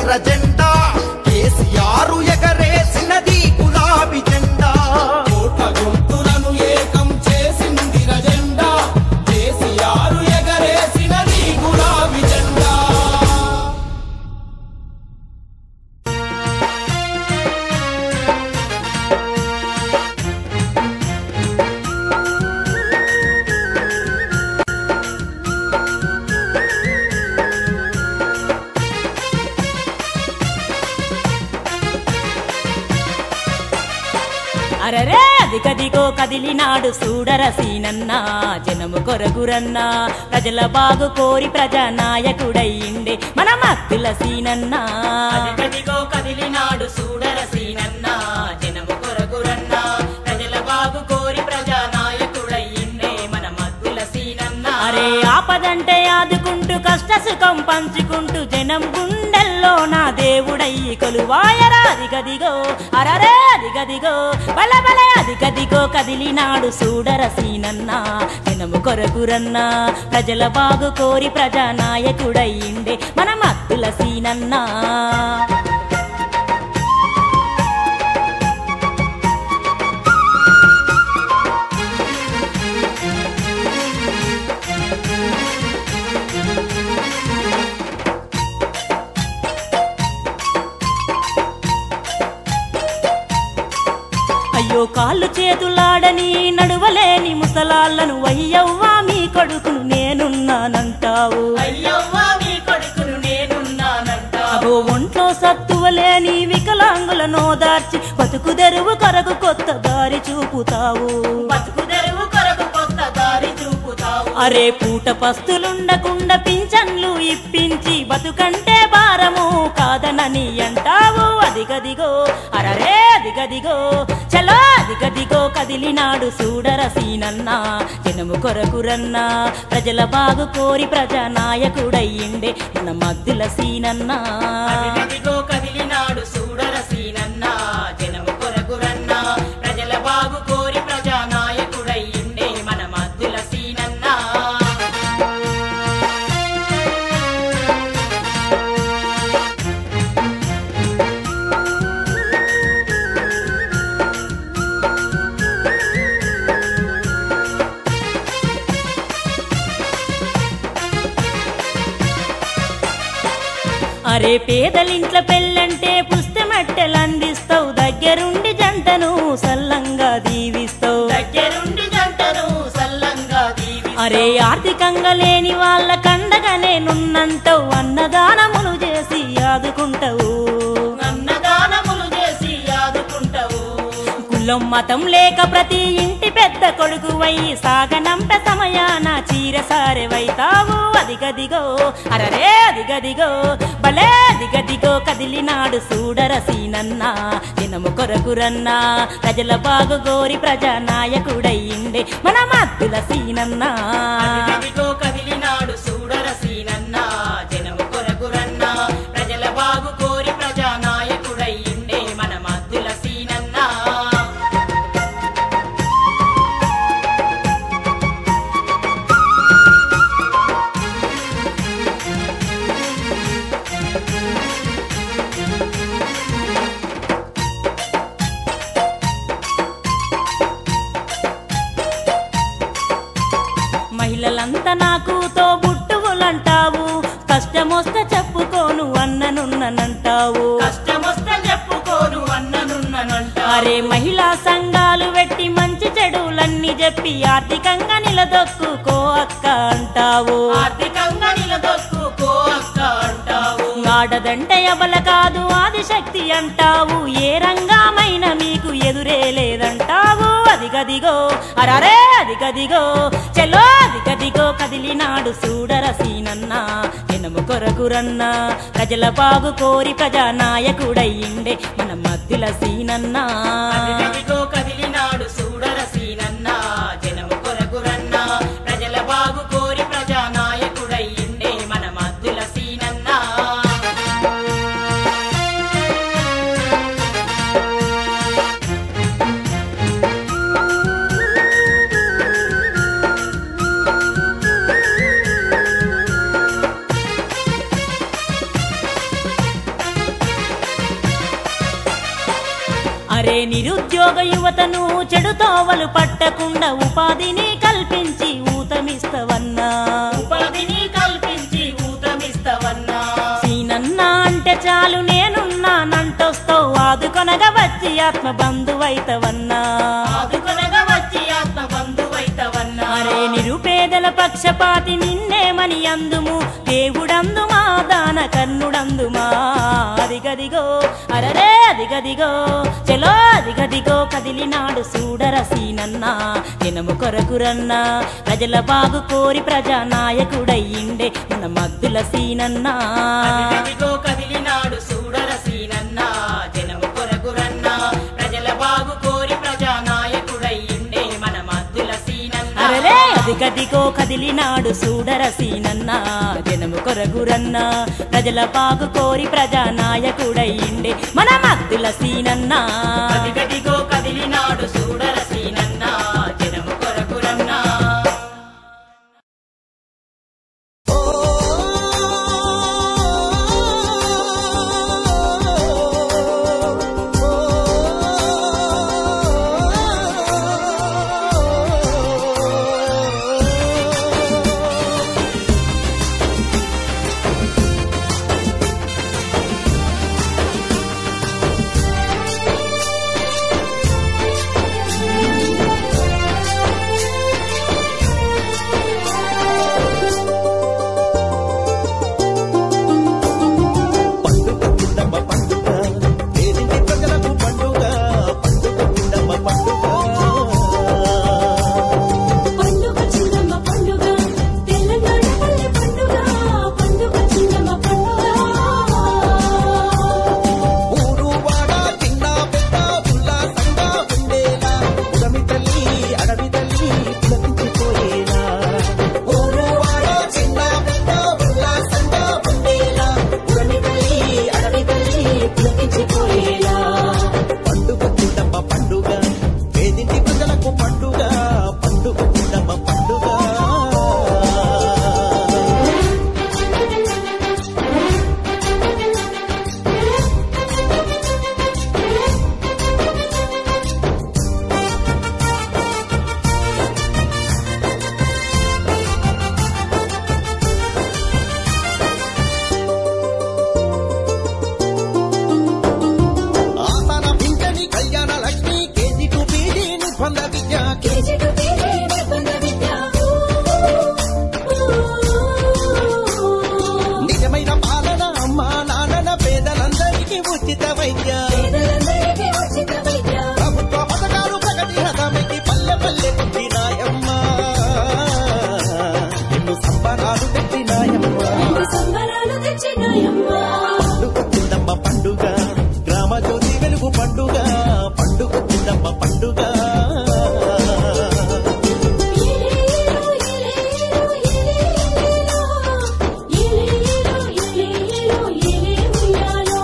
ఎర్ర జెండా కేసీఆర్ ఎగరేసినది గులాబీ జెండా కోట గొంతులను ఏకం చేసింది రజెండా కేసీఆర్ ఎగరేసినది గులాబీ జెండా అరరే అదిగదిగో కదిలినాడు సూడర సీనన్నా జనము కొరగురన్నా ప్రజల బాగు కోరి ప్రజానాయకుడయ్యిండే మన మత్తుల సీనన్నా అదిగదిగో కదిలినాడు సూడర సీనన్నా జనము కొరగురన్నా ప్రజల బాగు కోరి ప్రజానాయకుడయ్యిండే మన మత్తుల సీనన్నా అరే ఆపదంటే ఆదుకుంటూ కష్ట సుఖం పంచుకుంటూ జనం గుండెల్లో నా దేవుడయ్యి కొలువాయరా అదిగదిగో అరరే అదిగదిగో బల బల అదిగదిగో కదిలినాడు సూడర సీనన్నా జనము కొరకురన్నా ప్రజల బాగు కోరి ప్రజానాయకుడయ్యిండే మన మత్తుల సీనన్నా అయ్యో కాళ్ళు చేతులాడని నడువలేని ముసలాళ్ళను అయ్యవ్వా మీ కొడుకును నేనున్నానంటావు అయ్యవ్వా మీ కొడుకును నేనున్నానంటావు అగో ఒంట్లో సత్తువలేని వికలాంగులను దార్చి బతుకు తెరువు కొరకు కొత్త దారి చూపుతావు బతుకు తెరువు కొరకు కొత్త దారి చూపుతావు అరే పూట పస్తులుండకుండా పింఛన్లు ఇప్పించి బతుకంటే భారము కాదనని అంటావు అదిగదిగో అరరే అదిగదిగో చలో అదిగదిగో కదిలినాడు సూడర సీనన్నా జనము కొరకురన్నా ప్రజల బాగు కోరి ప్రజానాయకుడయ్యిండే మన మద్దుల సీనన్నా అదిగదిగో కదిలినాడు సూడర సీనన్నా జనము కొరకురన్నా ప్రజల బాగు కోరి ప్రజానాయకుడయ్యిండే మన మద్దుల సీనన్నా అరే పేదలింట్ల పెళ్ళంటే పుస్తమెట్టెలు అందిస్తావు దగ్గరుండి జంటను సల్లంగా దీవిస్తావు దగ్గరుండి జంటను సల్లంగా దీవి అరే ఆర్థికంగా లేని వాళ్ళ కండగా నేనున్నంటావు అన్నదానములు చేసి ఆదుకుంటావు అన్నదానములు చేసి ఆదుకుంటావు కులం మతం లేక ప్రతి ఇంటి పెద్ద కొడుకు వయ్యి సాగనంప సమయాన చీర సారెవైతావు అదిగదిగో అరరే అదిగదిగో భలే అదిగదిగో కదిలినాడు సూడర సీనన్నా దినము కొరకురన్నా ప్రజల బాగు గోరి ప్రజానాయకుడయ్యిండే మన మద్దుల సీనన్నా అదిగదిగో కదిలినాడు సూడర సీనన్నా జనము కొరకురన్నా ప్రజల బాగు కోరి ప్రజానాయకుడయ్యిండే మన మద్దుల సీనన్నా మహిళలంతా నాకు తో బుట్టువులంటావు కష్టమొస్తే చెప్పుకోను అన్ననున్ననంటావు కష్టమొస్తే చెప్పుకోను అన్ననున్ననంటావు అరే మహిళా సంఘాలు పెట్టి మంచి చెడులన్నీ చెప్పి ఆర్థికంగా నిలదొక్కుకో అక్క అంటావు ఆర్థికంగా నిలదొక్కుకో అక్క అంటావు ఆడదంటే అబల కాదు ఆదిశక్తి అంటావు ఏ రంగమైన మీకు ఎదురే లేదంటావు అదిగదిగో అరరే అదిగదిగో చెలో అదిగదిగో కదిలినాడు సూడర సీనన్నా జనము కొరకురన్నా ప్రజల బాగు కోరి ప్రజానాయకుడయ్యిండే మన మద్దుల సీనన్నా అదిగదిగో కదిలినాడు సూడర సీనన్నా జనము కొరకురన్నా ప్రజల బాగు కోరి ప్రజానాయకుడయ్యిండే మన మద్దుల సీనన్నా అరే నిరుద్యోగ యువతను చెడు తోవలు పట్టకుండా ఉపాధిని కల్పించి ఊతమిస్తవన్నా ఉపాధిని కల్పించి ఊతమిస్తవన్నా సీనన్న అంటే చాలు నేనున్నానంటొస్తావు ఆదుకొనగా వచ్చి ఆత్మ బంధువైతవన్నా ఆదుకొనగా వచ్చి ఆత్మ బంధువైతవన్నా అరే నిరుపేదల పక్షపాతి నిన్నేమని అందుము దేవుడందుమా దాన కర్ణుడందుమా అదిగదిగో అరరే అదిగదిగో చలో అదిగదిగో కదిలినాడు సూడరసీనన్నా జనము కొరకురన్నా ప్రజల బాగు కోరి ప్రజా నాయకుడయ్యిండే మన మద్దుల సీనన్నా అదిగదిగో కదిలినాడు సూడరసీనన్నా జనము కొరకురన్నా ప్రజల బాగు కోరి ప్రజానాయకుడయ్యిండే మన మద్దుల సీనన్నా అరరే అదిగదిగో కదిలినాడు సూడరసీనన్నా జనము కొరగురన్నా ప్రజల పాగు కోరి ప్రజా నాయకుడయ్యిండే మన మద్దుల సీనన్నా అదిగదిగో కదిలినాడు సూడరసీనన్నా జనము కొరకురన్నా పండుగ కుండమ్మ పండుగ పేదింటి ప్రజలకు పండుగ పండుగ కుండమ్మ పండుగ పండుగ చిన్నమ్మ పండుగ తెలంగాణ పల్లె పండుగ పండుగ చిన్నమ్మ పండుగ ఊరు వాడ చిన్న పెద్ద ఉల్లాసంగా ఉండేలా ఉడమి తల్లి అడవి తల్లి పులకించిపోయేలా ఊరు వాడ చిన్న పెద్ద ఉల్లాసంగా ఉండేలా ఉడమి తల్లి అడవి తల్లి పులకించిపోయేలా పండుగ కుండమ్మ పండుగ పేదింటి ప్రజలకు పండుగ పండుగ కుండమ్మ పండుగ ఆసన పింఛని కళ్యాణ లక్ష్మి కేజీ టు పీజీ నిర్బంధ విద్య కేజీ టు పీజీ నిర్బంధ విద్య నిజమైన పాలన అమ్మ నాన్నల పేదలందరికీ ఉచిత వైద్య పేదలందరికీ ఉచిత వైద్య ప్రభుత్వ పథకాలు ప్రగతి రథమికి పల్లె పల్లె పుట్టినాయమ్మ ఎన్ను సంబరాలు పెట్టినాయమ్మ రెండు సంబరాలు తెచ్చినాయమ్మ పండుగ కుందమ్మ పండుగ గ్రామ జ్యోతి వెలుగు పండుగ పండుగ కుందమ్మ పండుగ ఏలేలో ఏలేలో ఏలేలో ఏలే ఉయ్యాలో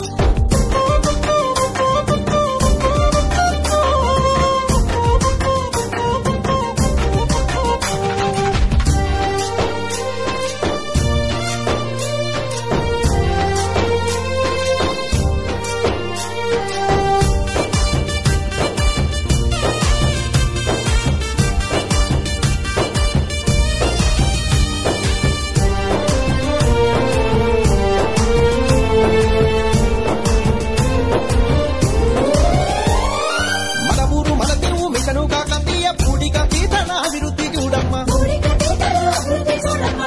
మన ఊరు మన తెరువు మిషను కాకతీయ పూడిక తీతన అభివృద్ధి చూడమ్మ ఊరిక తీతల అభివృద్ధి చూడమ్మ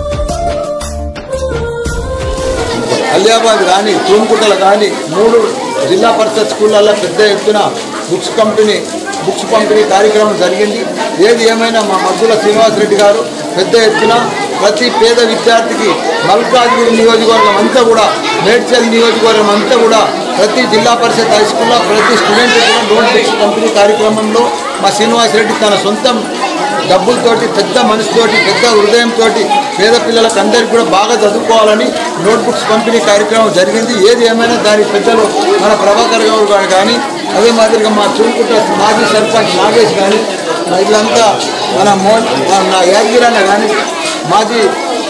అలియాబాద్ కానీ తూముకుంటలు కానీ మూడు జిల్లా పరిషత్ స్కూళ్ళల్లో పెద్ద ఎత్తున బుక్స్ కంపెనీ బుక్స్ పంపిణీ కార్యక్రమం జరిగింది ఏది ఏమైనా మా మద్దుల శ్రీనివాసరెడ్డి గారు పెద్ద ఎత్తున ప్రతి పేద విద్యార్థికి మల్కాజ్గిరి నియోజకవర్గం అంతా కూడా మేడ్చల్ నియోజకవర్గం అంతా కూడా ప్రతి జిల్లా పరిషత్ హై స్కూల్లో ప్రతి స్టూడెంట్ కూడా నోట్ బుక్స్ పంపిణీ కార్యక్రమంలో మా శ్రీనివాసరెడ్డి తన సొంతం డబ్బులతోటి పెద్ద మనసుతోటి పెద్ద హృదయంతో పేద పిల్లలకు అందరికీ కూడా బాగా చదువుకోవాలని నోట్బుక్స్ పంపిణీ కార్యక్రమం జరిగింది ఏది ఏమైనా దాని పెద్దలు మన ప్రభాకర్ గౌడ్ గారు కానీ అదే మాదిరిగా మా చూరుకుంట మాజీ సర్పంచ్ నాగేష్ కానీ వీళ్ళంతా మన మో నా యాదగిరి అన్న కానీ మాజీ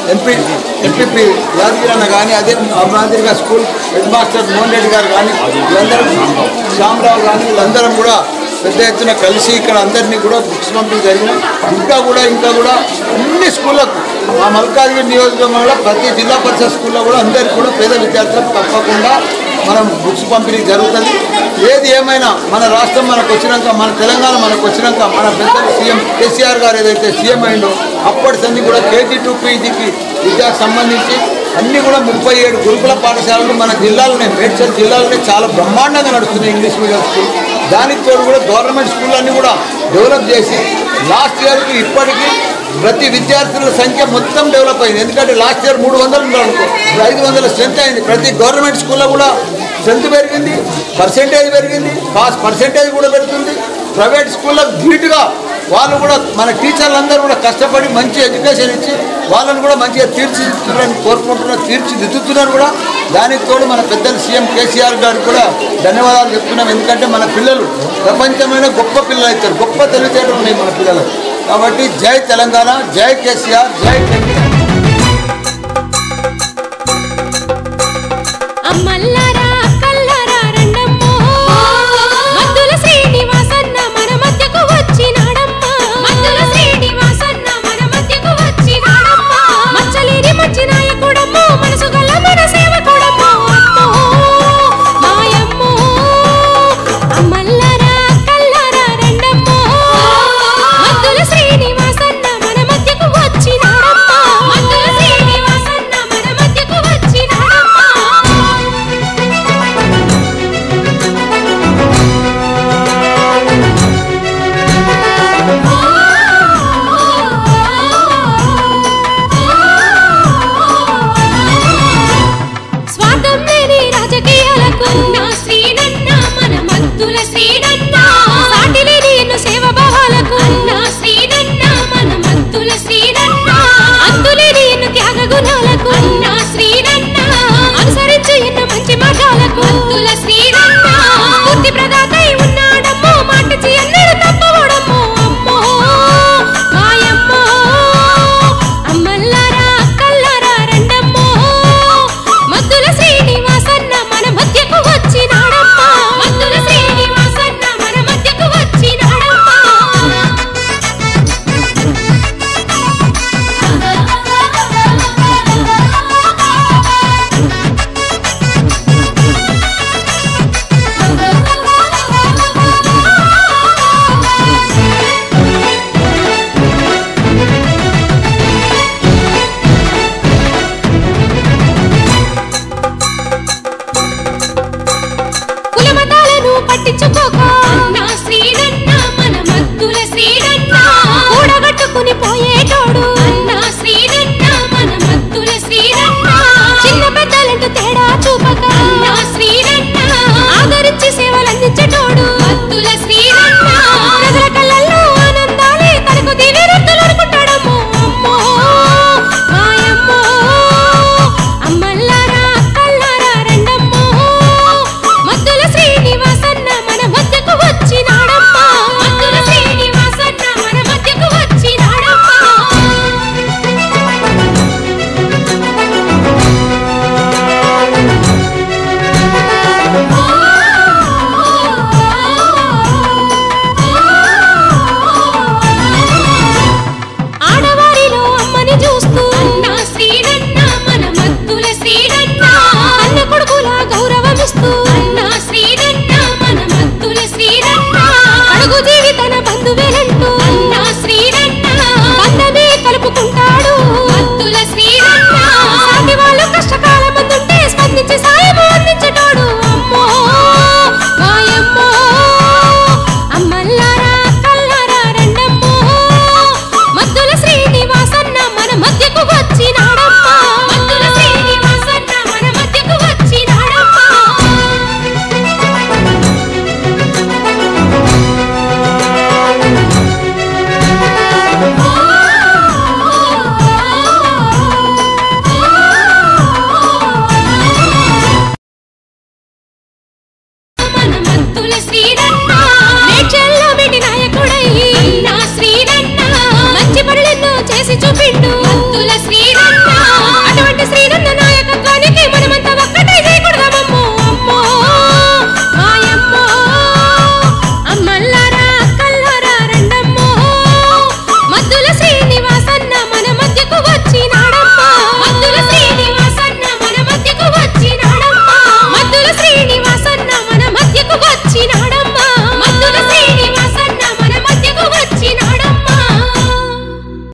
ఎంపీ ఎంపీపీ యాదగిరి అన్న కానీ అదే ఆ మాదిరిగా school head master Mohan Reddy గారు కానీ వీళ్ళందరూ శ్యామరావు కానీ వీళ్ళందరం కూడా పెద్ద ఎత్తున కలిసి ఇక్కడ అందరినీ కూడా బుక్స్ పంపిణీ జరిగిన ఇంకా కూడా ఇంకా కూడా అన్ని స్కూళ్ళకు మా మల్కాజ్గిరి నియోజకవర్గంలో ప్రతి జిల్లా పరిషత్ స్కూల్లో కూడా అందరికీ కూడా పేద విద్యార్థులకు తప్పకుండా మనం బుక్స్ పంపిణీ జరుగుతుంది ఏది ఏమైనా మన రాష్ట్రం మనకు వచ్చినాక మన తెలంగాణ మనకు వచ్చినాక మన పెద్దలు సీఎం కేసీఆర్ గారు ఏదైతే సీఎం అయిందో అప్పటి సంది కూడా కేజీ టు పీజీకి విద్యకు సంబంధించి అన్ని కూడా ముప్పై ఏడు గురుకుల పాఠశాలలు మన జిల్లాలోనే మేడ్చల్ జిల్లాలోనే చాలా బ్రహ్మాండంగా నడుస్తున్నాయి ఇంగ్లీష్ మీడియం స్కూల్ దానికి తోడు కూడా గవర్నమెంట్ స్కూల్ అన్ని కూడా డెవలప్ చేసి లాస్ట్ ఇయర్కి ఇప్పటికీ ప్రతి విద్యార్థుల సంఖ్య మొత్తం డెవలప్ అయింది ఎందుకంటే లాస్ట్ ఇయర్ మూడు వందలు ఉన్నారు అనుకో ఇప్పుడు ఐదు వందల స్ట్రెంత్ అయింది ప్రతి గవర్నమెంట్ స్కూల్లో కూడా స్ట్రెంత్ పెరిగింది పర్సెంటేజ్ పెరిగింది పాస్ పర్సెంటేజ్ కూడా పెరుగుతుంది ప్రైవేట్ స్కూళ్ళకు ధీటుగా వాళ్ళు కూడా మన టీచర్లందరూ కూడా కష్టపడి మంచి ఎడ్యుకేషన్ ఇచ్చి వాళ్ళని కూడా మంచిగా తీర్చిదిద్దుతున్నారని కోరుకుంటున్నారు తీర్చిదిద్దుతున్నారు కూడా దానికి తోడు మన పెద్దలు సీఎం కేసీఆర్ గారికి కూడా ధన్యవాదాలు చెప్తున్నాం ఎందుకంటే మన పిల్లలు ప్రపంచమైన గొప్ప పిల్లలు అవుతారు గొప్ప తెలివితేటలు ఉన్నాయి మన పిల్లలు కాబట్టి జై తెలంగాణ జై కేసీఆర్ జై కేసీఆర్ అమ్మల్లా